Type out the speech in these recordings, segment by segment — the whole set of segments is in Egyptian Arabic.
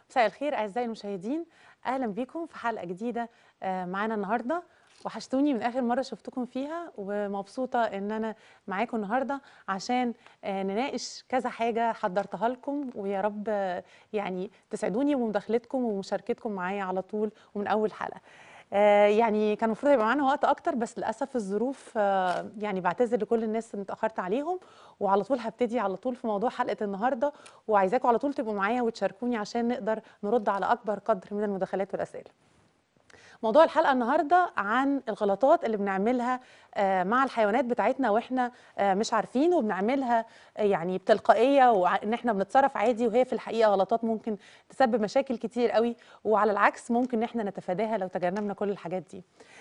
مساء الخير اعزائي المشاهدين اهلا بيكم في حلقه جديده آه، معانا النهارده وحشتوني من اخر مره شفتكم فيها ومبسوطه ان انا معاكم النهارده عشان آه، نناقش كذا حاجه حضرتها لكم ويا رب آه، يعني تسعدوني بمداخلتكم ومشاركتكم معايا على طول ومن اول حلقه آه، يعني كان المفروض يبقى معانا وقت اكتر بس للاسف الظروف آه، يعني بعتذر لكل الناس اللي اتاخرت عليهم وعلى طول هبتدي على طول في موضوع حلقه النهارده وعايزاكم على طول تبقوا معايا وتشاركوني عشان نقدر نرد على اكبر قدر من المداخلات والاسئله موضوع الحلقه النهارده عن الغلطات اللي بنعملها آه، مع الحيوانات بتاعتنا واحنا آه، مش عارفين وبنعملها آه، يعني بتلقائيه وان احنا بنتصرف عادي وهي في الحقيقه غلطات ممكن تسبب مشاكل كتير قوي وعلى العكس ممكن ان احنا نتفاداها لو تجنبنا كل الحاجات دي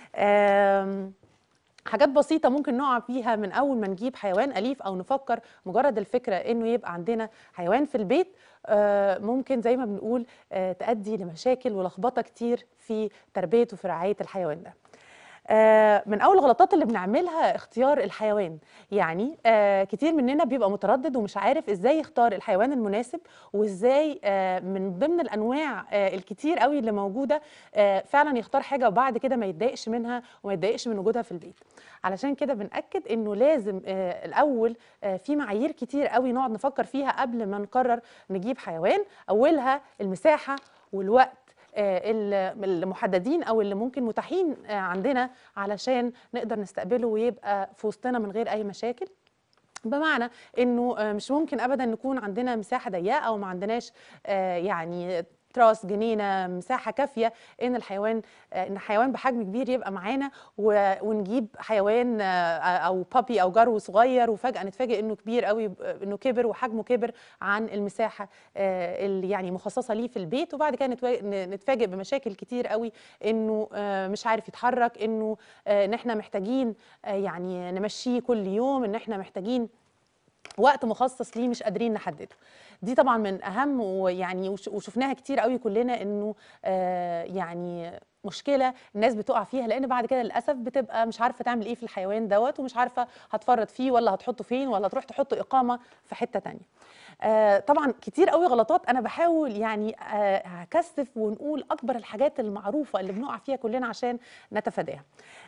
آم، حاجات بسيطة ممكن نقع فيها من أول ما نجيب حيوان أليف أو نفكر مجرد الفكرة إنه يبقى عندنا حيوان في البيت آه، ممكن زي ما بنقول آه، تؤدي لمشاكل ولخبطة كتير في تربية وفي رعاية الحيوان ده آه، من اول الغلطات اللي بنعملها اختيار الحيوان يعني آه، كتير مننا بيبقى متردد ومش عارف ازاي يختار الحيوان المناسب وازاي آه، من ضمن الانواع آه، الكتير قوي اللي موجوده آه، فعلا يختار حاجه وبعد كده ما يتضايقش منها وما يتضايقش من وجودها في البيت علشان كده بنأكد انه لازم آه، الاول آه، في معايير كتير قوي نقعد نفكر فيها قبل ما نقرر نجيب حيوان اولها المساحه والوقت آه، ال- المحددين او اللي ممكن متاحين آه، عندنا علشان نقدر نستقبله ويبقى في وسطنا من غير اي مشاكل بمعنى انه آه، مش ممكن ابدا نكون عندنا مساحه ضيقه او ما عندناش آه، يعني تراس جنينه مساحه كافيه ان الحيوان آه، ان حيوان بحجم كبير يبقى معانا و- ونجيب حيوان آه، او بابي او جرو صغير وفجاه نتفاجئ انه كبير قوي آه، انه كبر وحجمه كبر عن المساحه آه، اللي يعني مخصصه ليه في البيت وبعد كده نتوا- ن- نتفاجئ بمشاكل كتير قوي انه آه، مش عارف يتحرك انه آه، ان احنا محتاجين آه، يعني نمشيه كل يوم ان احنا محتاجين وقت مخصص ليه مش قادرين نحدده دي طبعا من اهم ويعني وش- وشفناها كتير قوي كلنا انه آه يعني مشكله الناس بتقع فيها لان بعد كده للاسف بتبقى مش عارفه تعمل ايه في الحيوان دوت ومش عارفه هتفرط فيه ولا هتحطه فين ولا تروح تحط اقامه في حته تانية آه طبعا كتير قوي غلطات انا بحاول يعني آه هكثف ونقول اكبر الحاجات المعروفه اللي بنقع فيها كلنا عشان نتفاداها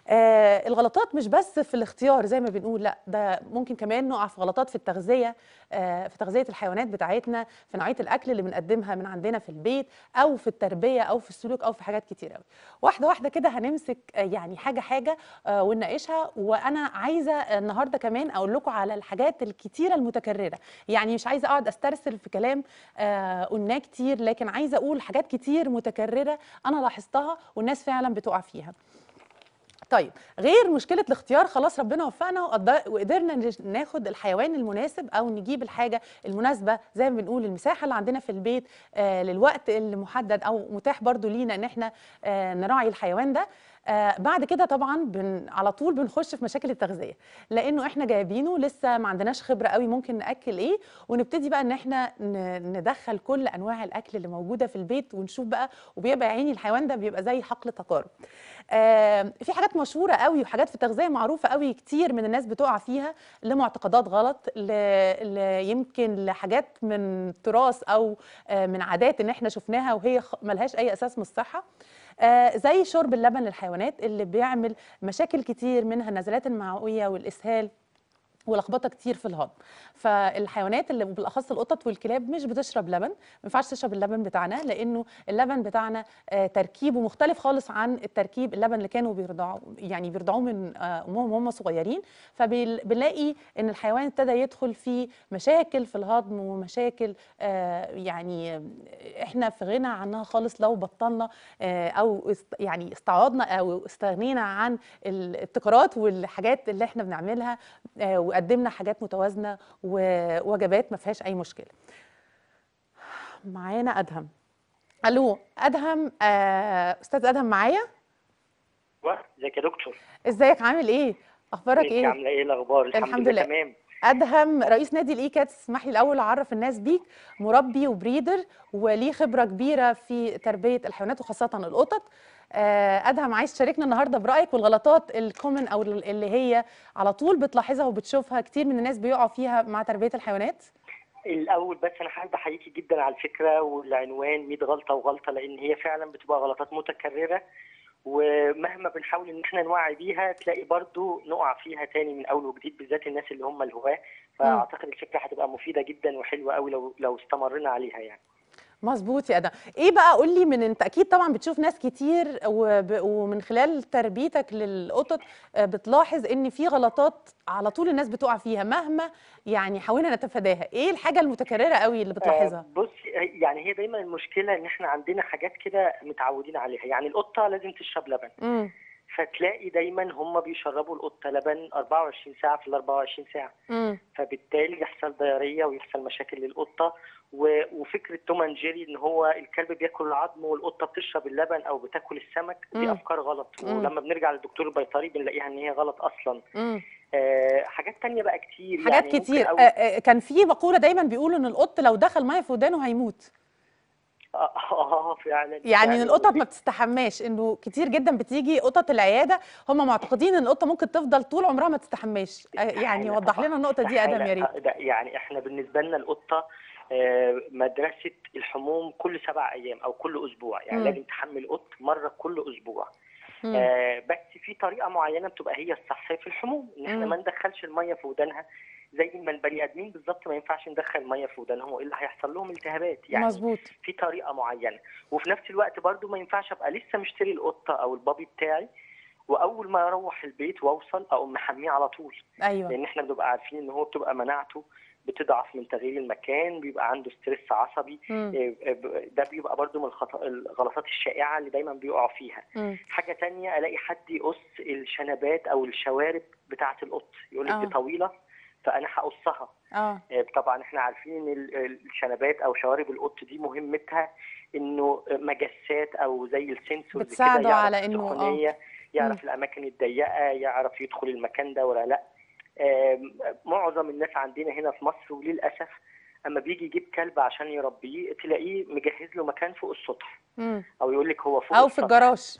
آه الغلطات مش بس في الاختيار زي ما بنقول لا ده ممكن كمان نقع في غلطات في التغذيه آه في تغذيه الحيوانات بتاعتنا في نوعيه الاكل اللي بنقدمها من عندنا في البيت او في التربيه او في السلوك او في حاجات كتير قوي واحده واحده كده هنمسك آه يعني حاجه حاجه آه ونناقشها وانا عايزه النهارده كمان اقول لكم على الحاجات الكتيره المتكرره يعني مش عايزه اقعد استرسل في كلام آه قلناه كتير لكن عايزه اقول حاجات كتير متكرره انا لاحظتها والناس فعلا بتقع فيها طيب غير مشكله الاختيار خلاص ربنا وفقنا وقد- وقدرنا نج- ناخد الحيوان المناسب او نجيب الحاجه المناسبه زي ما بنقول المساحه اللي عندنا في البيت آه للوقت المحدد او متاح برضو لينا ان احنا آه نراعي الحيوان ده آه بعد كده طبعا بن على طول بنخش في مشاكل التغذيه لانه احنا جايبينه لسه ما عندناش خبره قوي ممكن ناكل ايه ونبتدي بقى ان احنا ن- ندخل كل انواع الاكل اللي موجوده في البيت ونشوف بقى وبيبقى يا عيني الحيوان ده بيبقى زي حقل تقارب آه، في حاجات مشهوره قوي وحاجات في التغذيه معروفه قوي كتير من الناس بتقع فيها لمعتقدات غلط ل... ل... يمكن لحاجات من تراث او آه، من عادات ان احنا شفناها وهي خ- ملهاش اي اساس من الصحه آه، زي شرب اللبن للحيوانات اللي بيعمل مشاكل كتير منها النزلات المعويه والاسهال ولخبطه كتير في الهضم فالحيوانات اللي بالاخص القطط والكلاب مش بتشرب لبن ما ينفعش تشرب اللبن بتاعنا لانه اللبن بتاعنا آه، تركيبه مختلف خالص عن التركيب اللبن اللي كانوا بيرضعوا يعني بيرضعوه من آه، امهم وهم صغيرين فبنلاقي ان الحيوان ابتدى يدخل في مشاكل في الهضم ومشاكل آه، يعني آه، احنا في غنى عنها خالص لو بطلنا آه، او است- يعني استعوضنا او استغنينا عن الابتكارات والحاجات اللي احنا بنعملها آه، وقدمنا حاجات متوازنه ووجبات ما فيهاش اي مشكله معانا ادهم الو ادهم آه، استاذ ادهم معايا ايوه ازيك يا دكتور ازيك عامل ايه اخبارك انت ايه عامله ايه الاخبار الحمد لله. تمام ادهم رئيس نادي الايكات اسمح لي الاول اعرف الناس بيك مربي وبريدر وليه خبره كبيره في تربيه الحيوانات وخاصه القطط آه، ادهم عايز تشاركنا النهارده برايك والغلطات الكومن او اللي هي على طول بتلاحظها وبتشوفها كتير من الناس بيقعوا فيها مع تربيه الحيوانات الاول بس انا حابب احييكي جدا على الفكره والعنوان 100 غلطه وغلطه لان هي فعلا بتبقى غلطات متكرره ومهما بنحاول ان احنا نوعي بيها تلاقي برضو نقع فيها تاني من اول وجديد بالذات الناس اللي هم الهواه فاعتقد الفكره هتبقى مفيده جدا وحلوه قوي لو لو استمرنا عليها يعني مظبوط يا ادم ايه بقى قول لي من انت اكيد طبعا بتشوف ناس كتير وب... ومن خلال تربيتك للقطط آه، بتلاحظ ان في غلطات على طول الناس بتقع فيها مهما يعني حاولنا نتفاداها ايه الحاجه المتكرره قوي اللي بتلاحظها آه، بص يعني هي دايما المشكله ان احنا عندنا حاجات كده متعودين عليها يعني القطه لازم تشرب لبن امم فتلاقي دايما هم بيشربوا القطه لبن 24 ساعه في ال 24 ساعه امم فبالتالي يحصل ضياريه ويحصل مشاكل للقطه و- وفكره توم اند جيري ان هو الكلب بياكل العظم والقطه بتشرب اللبن او بتاكل السمك دي مم. افكار غلط مم. ولما بنرجع للدكتور البيطري بنلاقيها ان هي غلط اصلا امم آه حاجات تانية بقى كتير حاجات يعني ممكن كتير أول- آه، آه، كان في مقوله دايما بيقولوا ان القط لو دخل ميه في ودانه هيموت اه آه، فعلا يعني فعلاً. القطط ما بتستحماش انه كتير جدا بتيجي قطط العياده هم معتقدين ان القطه ممكن تفضل طول عمرها ما تستحماش آه، يعني استحالة وضح طبعاً، لنا النقطه دي يا ادم يا ريت استحالة. ده يعني احنا بالنسبه لنا القطه آه، مدرسه الحموم كل سبع ايام او كل اسبوع يعني مم. لازم تحمل قط مره كل اسبوع مم. آه، بس في طريقه معينه بتبقى هي الصح في الحموم ان احنا مم. ما ندخلش الميه في ودانها زي ما البني ادمين بالظبط ما ينفعش ندخل ميه في ودانهم والا هيحصل لهم التهابات يعني مظبوط في طريقه معينه وفي نفس الوقت برضو ما ينفعش ابقى لسه مشتري القطه او البابي بتاعي واول ما اروح البيت واوصل اقوم محميه على طول ايوه لان احنا بنبقى عارفين ان هو بتبقى مناعته بتضعف من تغيير المكان بيبقى عنده ستريس عصبي مم. إيه، إيه، ده بيبقى برضو من الخطأ الغلطات الشائعه اللي دايما بيقعوا فيها مم. حاجه تانية الاقي حد يقص الشنبات او الشوارب بتاعه القط يقول لك آه. دي طويله فانا هقصها اه إيه، طبعا احنا عارفين ان ال- الشنبات او شوارب القط دي مهمتها انه مجسات او زي السنسور بتساعده على إنه- آه. سخونيه يعرف الاماكن الضيقه يعرف يدخل المكان ده ولا لا آم، معظم الناس عندنا هنا في مصر وللاسف اما بيجي يجيب كلب عشان يربيه تلاقيه مجهز له مكان فوق السطح مم. او يقول لك هو فوق او في السطح. الجراج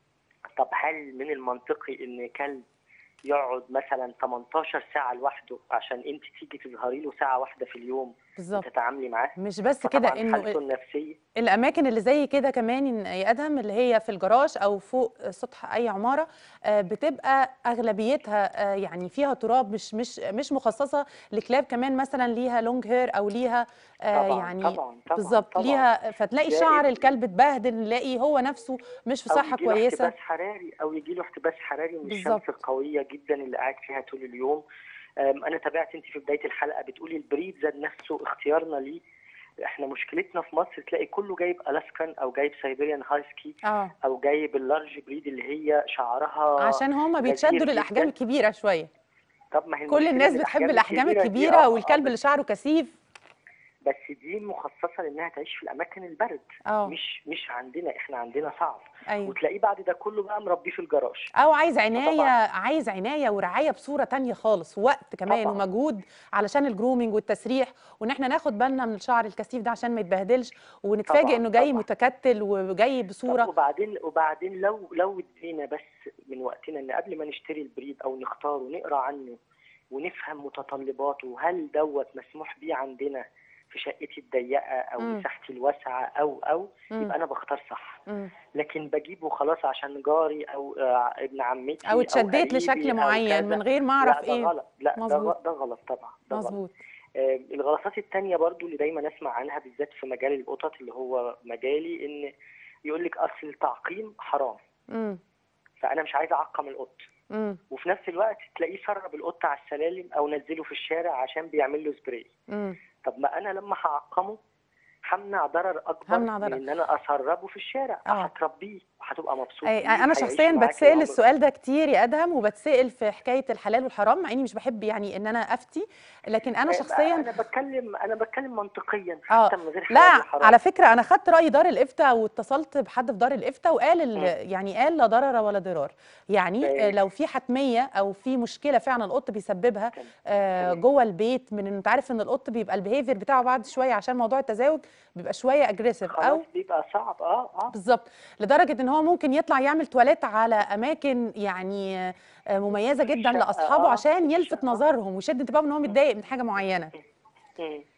طب هل من المنطقي ان كلب يقعد مثلا 18 ساعه لوحده عشان انت تيجي تظهري له ساعه واحده في اليوم بالظبط وتتعاملي معاه مش بس فطبعا كده انه حالته النفسيه الاماكن اللي زي كده كمان يا ادهم اللي هي في الجراج او فوق سطح اي عماره آه، بتبقى اغلبيتها آه، يعني فيها تراب مش مش مش مخصصه لكلاب كمان مثلا ليها لونج هير او ليها آه، طبعا يعني طبعا طبعا بالظبط طبعا. ليها فتلاقي ده شعر ابن- الكلب اتبهدل نلاقي هو نفسه مش في أو صحه يجيله كويسه احتباس حراري او يجي له احتباس حراري من بالظبط. الشمس القويه جدا اللي قاعد فيها طول اليوم أم، انا تابعت انت في بدايه الحلقه بتقولي البريد ذات نفسه اختيارنا ليه احنا مشكلتنا في مصر تلاقي كله جايب الاسكان او جايب سيبيريان هايسكي اه او جايب اللارج بريد اللي هي شعرها عشان هما غزير بيتشدوا للاحجام جداً. الكبيره شويه طب ما هي كل المشكلة الناس إن بتحب الاحجام دي- الكبيره آه، آه، والكلب اللي بس- شعره كثيف بس دي مخصصه لانها تعيش في الاماكن البرد اه مش مش عندنا احنا عندنا صعب ايوه وتلاقيه بعد ده كله بقى مربيه في الجراج او عايز عنايه فطبعاً- عايز عنايه ورعايه بصوره تانية خالص وقت كمان طبعاً. ومجهود علشان الجرومينج والتسريح وان احنا ناخد بالنا من الشعر الكثيف ده عشان ما يتبهدلش ونتفاجئ طبعاً، انه جاي طبعاً. متكتل وجاي طب بصوره وبعدين وبعدين لو لو ادينا بس من وقتنا ان قبل ما نشتري البريد او نختاره نقرا عنه ونفهم متطلباته هل دوت مسموح بيه عندنا في شقتي الضيقه او مم. مساحتي الواسعه او او مم. يبقى انا بختار صح مم. لكن بجيبه خلاص عشان جاري او آه، ابن عمتي او اتشديت قريبي لشكل أو معين كذا. من غير ما اعرف لا ده ايه غلط لا ده, مظبوط. غ- ده غلط طبعا ده غلط مظبوط آه، الغلطات التانية برضو اللي دايما اسمع عنها بالذات في مجال القطط اللي هو مجالي ان يقول لك اصل التعقيم حرام امم فانا مش عايز اعقم القط امم وفي نفس الوقت تلاقيه سرب القط على السلالم او نزله في الشارع عشان بيعمل له سبراي امم طب ما انا لما هعقمه همنع ضرر اكبر همنع ضرر. من ان انا اسربه في الشارع آه. هتربيه وهتبقى مبسوط أي بيه، انا هيعيش شخصيا معاك بتسال العمر. السؤال ده كتير يا ادهم وبتسال في حكايه الحلال والحرام مع اني مش بحب يعني ان انا افتي لكن انا آه، شخصيا انا بتكلم انا بتكلم منطقيا اه حتى من غير حلال لا وحرام. على فكره انا خدت راي دار الافتاء واتصلت بحد في دار الافتاء وقال ال- مم. يعني قال لا ضرر ولا ضرار يعني آه، تمام. لو في حتميه او في مشكله فعلا القط بيسببها تمام. آه، تمام. جوه البيت من انت عارف ان القط بيبقى البيهيفير بتاعه بعد شويه عشان موضوع التزاوج بيبقى شويه اجريسيف او خلاص بيبقى صعب اه اه بالظبط لدرجه ان هو ممكن يطلع يعمل تواليت على اماكن يعني آه، آه، مميزه جدا الشقة، لاصحابه آه، عشان في يلفت الشقة. نظرهم ويشد انتباههم ان هو متضايق من حاجه معينه مم.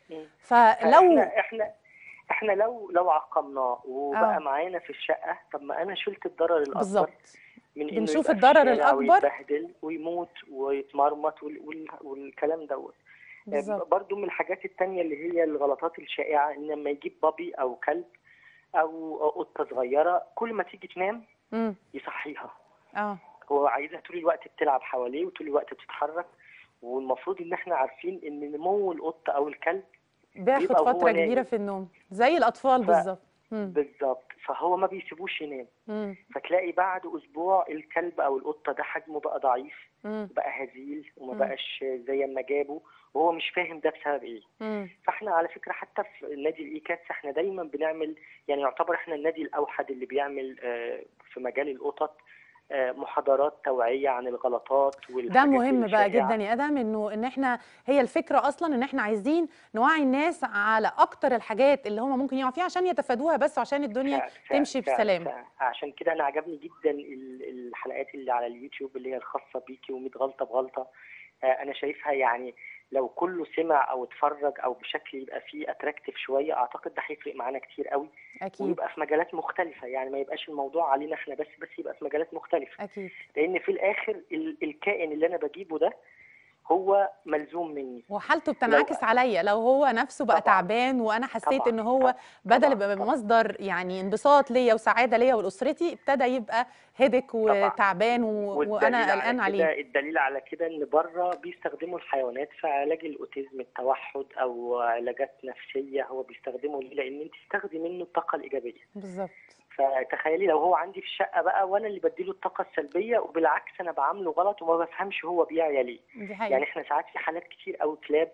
مم. فلو احنا احنا احنا لو لو عقمناه وبقى آه. معانا في الشقه طب ما انا شلت الضرر الاكبر بالظبط من انه بنشوف يبقى في الضرر الشارع الأكبر. ويتبهدل ويموت ويتمرمط وال... وال... والكلام دوت بالظبط برضو من الحاجات التانية اللي هي الغلطات الشائعة ان لما يجيب بابي او كلب او قطة صغيرة كل ما تيجي تنام امم يصحيها اه هو عايزها طول الوقت بتلعب حواليه وطول الوقت بتتحرك والمفروض ان احنا عارفين ان نمو القط او الكلب بياخد بيبقى وهو فتره كبيره نايم. في النوم زي الاطفال ف- بالظبط امم بالظبط فهو ما بيسيبوش ينام امم فتلاقي بعد اسبوع الكلب او القطه ده حجمه بقى ضعيف امم بقى هزيل وما مم. بقاش زي ما جابه وهو مش فاهم ده بسبب ايه امم فاحنا على فكره حتى في نادي الايكاس احنا دايما بنعمل يعني يعتبر احنا النادي الاوحد اللي بيعمل آه، في مجال القطط آه، محاضرات توعيه عن الغلطات ده والحاجات مهم بقى الشائعة. جدا يا ادم انه ان احنا هي الفكره اصلا ان احنا عايزين نوعي الناس على اكتر الحاجات اللي هم ممكن يقعوا فيها عشان يتفادوها بس وعشان الدنيا فعلا- فعلا- تمشي فعلا- بسلام فعلا. عشان كده انا عجبني جدا ال- الحلقات اللي على اليوتيوب اللي هي الخاصه بيكي و100 غلطه بغلطه آه، انا شايفها يعني لو كله سمع او اتفرج او بشكل يبقى فيه اتراكتيف شويه اعتقد ده هيفرق معانا كتير قوي اكيد ويبقى في مجالات مختلفه يعني ما يبقاش الموضوع علينا احنا بس بس يبقى في مجالات مختلفه اكيد لان في الاخر ال- الكائن اللي انا بجيبه ده هو ملزوم مني وحالته بتنعكس عليا لو هو نفسه بقى طبعاً. تعبان وانا حسيت طبعاً. ان هو بدل طبعاً. يبقى طبعاً. مصدر يعني انبساط ليا وسعاده ليا ولاسرتي ابتدى يبقى هيدك وتعبان و... والدليل وانا على قلقان كده عليه الدليل على كده ان بره بيستخدموا الحيوانات في علاج الاوتيزم التوحد او علاجات نفسيه هو بيستخدمه ليه لان انت بتاخدي منه الطاقه الايجابيه بالظبط فتخيلي لو هو عندي في الشقه بقى وانا اللي بديله الطاقه السلبيه وبالعكس انا بعامله غلط وما بفهمش هو بيعيا ليه دي حقيقة يعني احنا ساعات في حالات كتير قوي كلاب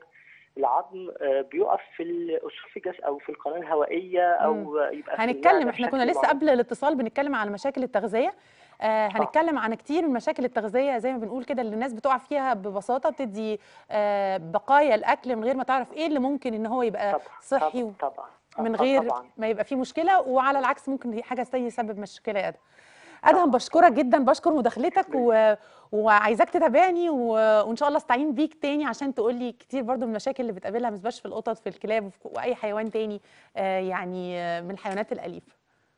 العظم آه، بيقف في الاسوفيجاس او في القناه الهوائيه او يبقى في هنتكلم المعدة احنا كنا بشكل لسه معين. قبل الاتصال بنتكلم على مشاكل التغذيه آه هنتكلم عن كتير من مشاكل التغذيه زي ما بنقول كده اللي الناس بتقع فيها ببساطه بتدي آه بقايا الاكل من غير ما تعرف ايه اللي ممكن ان هو يبقى طبعا صحي طبعا, طبعا. من آه، غير طبعا ما يبقى فيه مشكله وعلى العكس ممكن هي حاجه تانية يسبب مشكله يا ادهم ادهم بشكرك جدا بشكر مداخلتك و... وعايزاك تتابعني و... وان شاء الله استعين بيك تاني عشان تقول لي كتير برضو من المشاكل اللي بتقابلها مش بس في القطط في الكلاب وفي... واي حيوان تاني آه يعني آه من الحيوانات الاليفه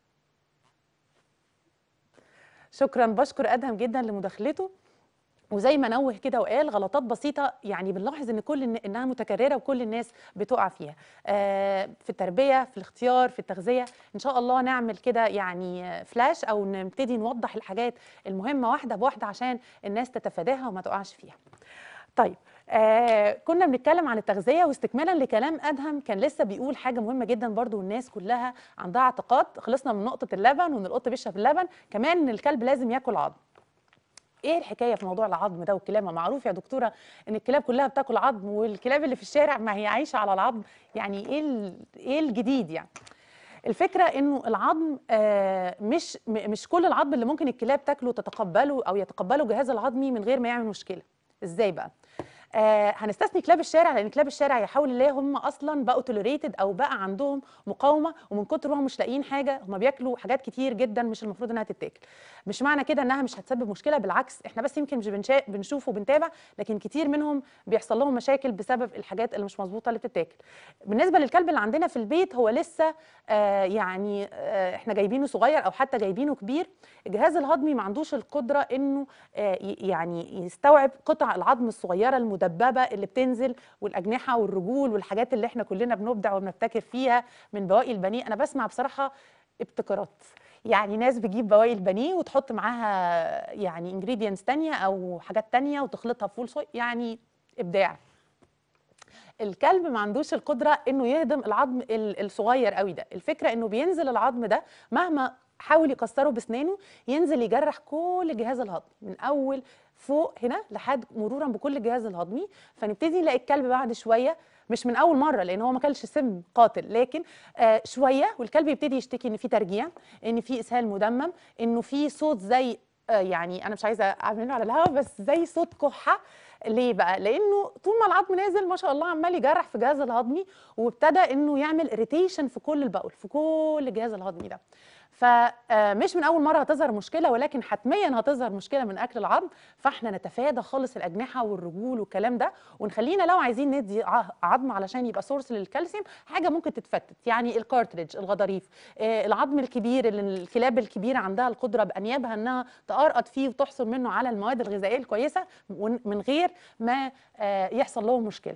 شكرا بشكر ادهم جدا لمداخلته وزي ما نوه كده وقال غلطات بسيطه يعني بنلاحظ ان كل الن- انها متكرره وكل الناس بتقع فيها آه، في التربيه في الاختيار في التغذيه ان شاء الله نعمل كده يعني آه، فلاش او نبتدي نوضح الحاجات المهمه واحده بواحده عشان الناس تتفاداها وما تقعش فيها طيب آه كنا بنتكلم عن التغذيه واستكمالا لكلام ادهم كان لسه بيقول حاجه مهمه جدا برضو الناس كلها عندها اعتقاد خلصنا من نقطه اللبن وان القط بيشرب اللبن كمان ان الكلب لازم ياكل عظم ايه الحكايه في موضوع العظم ده والكلاب ما معروف يا دكتوره ان الكلاب كلها بتاكل عظم والكلاب اللي في الشارع ما هي عايشه على العظم يعني ايه ال- ايه الجديد يعني الفكره انه العظم آه، مش م- مش كل العظم اللي ممكن الكلاب تاكله تتقبله او يتقبله الجهاز الهضمي من غير ما يعمل مشكله ازاي بقى آه هنستثني كلاب الشارع لان كلاب الشارع يحاول الله هم اصلا بقوا توليريتد او بقى عندهم مقاومه ومن كتر ما هم مش لاقيين حاجه هم بياكلوا حاجات كتير جدا مش المفروض انها تتاكل مش معنى كده انها مش هتسبب مشكله بالعكس احنا بس يمكن مش بنشا... بنشوف وبنتابع لكن كتير منهم بيحصل لهم مشاكل بسبب الحاجات اللي مش مظبوطه اللي بتتاكل بالنسبه للكلب اللي عندنا في البيت هو لسه آه يعني آه احنا جايبينه صغير او حتى جايبينه كبير الجهاز الهضمي ما عندوش القدره انه آه ي- يعني يستوعب قطع العظم الصغيره المدببه اللي بتنزل والاجنحه والرجول والحاجات اللي احنا كلنا بنبدع وبنبتكر فيها من بواقي البانيه انا بسمع بصراحه ابتكارات يعني ناس بتجيب بواقي البانيه وتحط معاها يعني انجريدينتس تانية او حاجات تانية وتخلطها بفول صويا يعني ابداع الكلب ما عندوش القدره انه يهضم العظم ال- الصغير قوي ده الفكره انه بينزل العظم ده مهما حاول يكسره بسنانه ينزل يجرح كل الجهاز الهضمي من اول فوق هنا لحد مرورا بكل الجهاز الهضمي فنبتدي نلاقي الكلب بعد شويه مش من اول مره لان هو ما كلش سم قاتل لكن آه شويه والكلب يبتدي يشتكي ان في ترجيع ان في اسهال مدمم انه في صوت زي آه يعني انا مش عايزه اعمله على الهواء بس زي صوت كحه ليه بقى؟ لانه طول ما العظم نازل ما شاء الله عمال يجرح في الجهاز الهضمي وابتدى انه يعمل اريتيشن في كل البول في كل الجهاز الهضمي ده. فمش من اول مره هتظهر مشكله ولكن حتميا هتظهر مشكله من اكل العظم فاحنا نتفادى خالص الاجنحه والرجول والكلام ده ونخلينا لو عايزين ندي ع- عظم علشان يبقى سورس للكالسيوم حاجه ممكن تتفتت يعني الكارتريج الغضاريف آه، العظم الكبير اللي الكلاب الكبيره عندها القدره بانيابها انها تقرقط فيه وتحصل منه على المواد الغذائيه الكويسه ون- من غير ما آه، يحصل لهم مشكله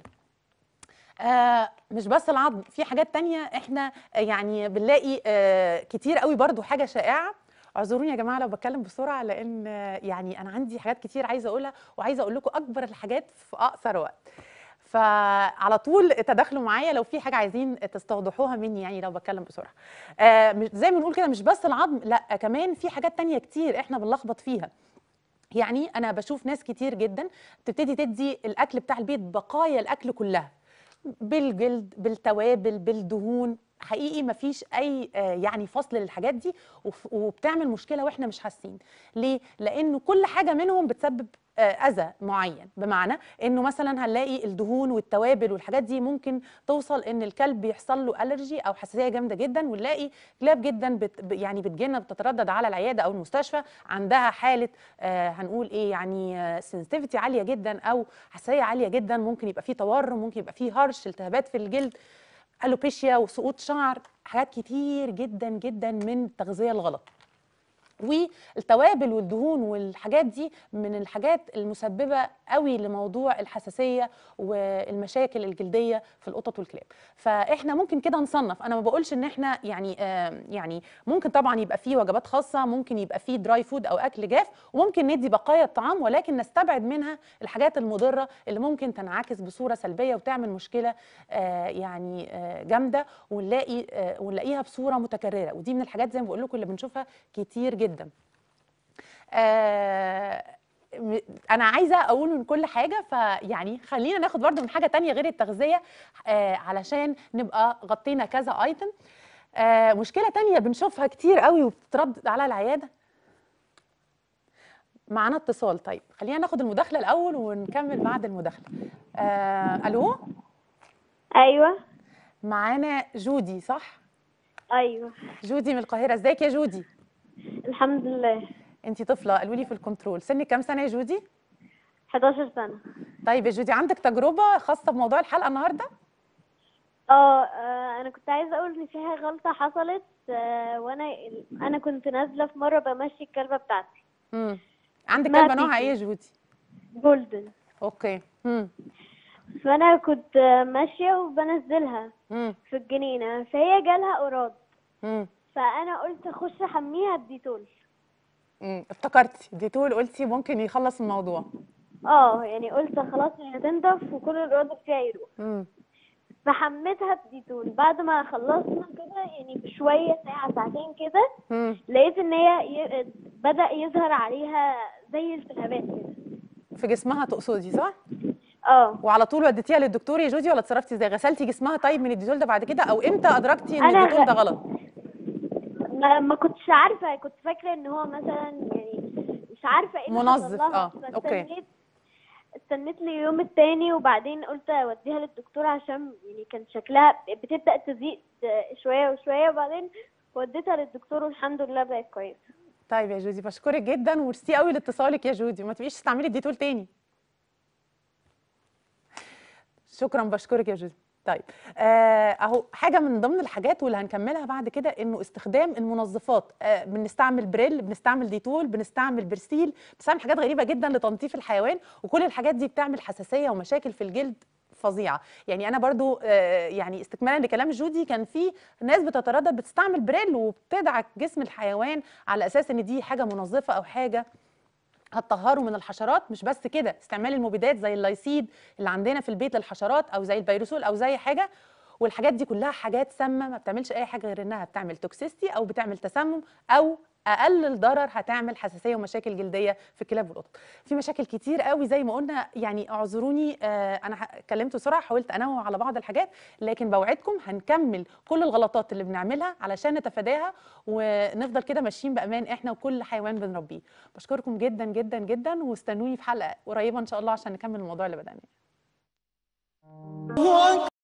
آه مش بس العظم في حاجات تانية احنا آه، يعني بنلاقي آه كتير قوي برضو حاجة شائعة اعذروني يا جماعة لو بتكلم بسرعة لان آه، يعني انا عندي حاجات كتير عايزة اقولها وعايزة اقول لكم اكبر الحاجات في اقصر وقت فعلى طول تداخلوا معايا لو في حاجه عايزين تستوضحوها مني يعني لو بتكلم بسرعه آه مش- زي ما بنقول كده مش بس العظم لا كمان في حاجات تانية كتير احنا بنلخبط فيها يعني انا بشوف ناس كتير جدا بتبتدي تدي الاكل بتاع البيت بقايا الاكل كلها بالجلد بالتوابل بالدهون حقيقي مفيش اي آه، يعني فصل للحاجات دي وف- وبتعمل مشكله واحنا مش حاسين ليه لانه كل حاجه منهم بتسبب آه، اذى معين بمعنى انه مثلا هنلاقي الدهون والتوابل والحاجات دي ممكن توصل ان الكلب بيحصل له الرجي او حساسيه جامده جدا ونلاقي كلاب جدا بت ب- يعني بتجينا بتتردد على العياده او المستشفى عندها حاله آه هنقول ايه يعني سنسيتيفيتي عاليه جدا او حساسيه عاليه جدا ممكن يبقى فيه تورم ممكن يبقى فيه هرش التهابات في الجلد الوبيشيا وسقوط شعر حاجات كتير جدا جدا من التغذيه الغلط والتوابل والدهون والحاجات دي من الحاجات المسببه قوي لموضوع الحساسيه والمشاكل الجلديه في القطط والكلاب فاحنا ممكن كده نصنف انا ما بقولش ان احنا يعني آه يعني ممكن طبعا يبقى فيه وجبات خاصه ممكن يبقى فيه دراي فود او اكل جاف وممكن ندي بقايا الطعام ولكن نستبعد منها الحاجات المضره اللي ممكن تنعكس بصوره سلبيه وتعمل مشكله آه يعني آه جامده ونلاقي آه ونلاقيها بصوره متكرره ودي من الحاجات زي ما بقول لكم اللي بنشوفها كتير جدا آه م- انا عايزه اقول من كل حاجه فيعني خلينا ناخد برضو من حاجه تانية غير التغذيه آه علشان نبقى غطينا كذا ايتم آه مشكله تانية بنشوفها كتير قوي وبتتردد على العياده معانا اتصال طيب خلينا ناخد المداخله الاول ونكمل بعد المداخله آه الو ايوه معانا جودي صح ايوه جودي من القاهره ازيك يا جودي الحمد لله انت طفله قالوا لي في الكنترول سنك كام سنه يا جودي 11 سنه طيب يا جودي عندك تجربه خاصه بموضوع الحلقه النهارده اه آه، انا كنت عايزه اقول ان في حاجه غلطه حصلت آه، وانا انا كنت نازله في مره بمشي الكلبه بتاعتي امم عندك ما كلبه نوعها تيجي. ايه يا جودي جولدن اوكي امم فانا كنت آه، ماشيه وبنزلها امم في الجنينه فهي جالها قراد امم فانا قلت اخش احميها بديتول امم افتكرتي ديتول قلتي ممكن يخلص الموضوع اه يعني قلت خلاص هي هتنضف وكل القراد اللي فيها يروح امم فحميتها بديتول بعد ما خلصنا كده يعني بشويه ساعه ساعتين كده امم لقيت ان هي ي... بدأ يظهر عليها زي التهابات كده في جسمها تقصدي صح اه وعلى طول وديتيها للدكتور يا جودي ولا اتصرفتي ازاي غسلتي جسمها طيب من الديتول ده بعد كده او امتى ادركتي ان أنا الديتول ده غ- غلط ما, ما كنتش عارفه كنت فاكره ان هو مثلا يعني مش عارفه ايه اللي حصل منظف، لها. آه، أوكي. فاستنيت استنيت لي اليوم التاني وبعدين قلت اوديها للدكتور عشان يعني كان شكلها بتبدأ تزيد شويه وشويه وبعدين وديتها للدكتور والحمد لله بقت كويسه طيب يا جودي بشكرك جدا وميرسي قوي لاتصالك يا جودي وما تبقيش تستعملي الديتول تاني شكرا بشكرك يا جودي طيب آه، اهو حاجه من ضمن الحاجات واللي هنكملها بعد كده انه استخدام المنظفات آه، بنستعمل بريل بنستعمل ديتول بنستعمل برسيل بنستعمل حاجات غريبه جدا لتنظيف الحيوان وكل الحاجات دي بتعمل حساسيه ومشاكل في الجلد فظيعه يعني انا برضو آه، يعني استكمالا لكلام جودي كان في ناس بتتردد بتستعمل بريل وبتدعك جسم الحيوان على اساس ان دي حاجه منظفه او حاجه هتطهره من الحشرات مش بس كده استعمال المبيدات زي اللايسيد اللي عندنا في البيت للحشرات او زي البيروسول او زي حاجه والحاجات دي كلها حاجات سامه ما بتعملش اي حاجه غير انها بتعمل توكسيستي او بتعمل تسمم او اقل الضرر هتعمل حساسيه ومشاكل جلديه في الكلاب والقطط في مشاكل كتير قوي زي ما قلنا يعني اعذروني آه انا ح- اتكلمت بسرعه حاولت انوع على بعض الحاجات لكن بوعدكم هنكمل كل الغلطات اللي بنعملها علشان نتفاداها ونفضل كده ماشيين بامان احنا وكل حيوان بنربيه بشكركم جدا جدا جدا واستنوني في حلقه قريبه ان شاء الله عشان نكمل الموضوع اللي بدأناه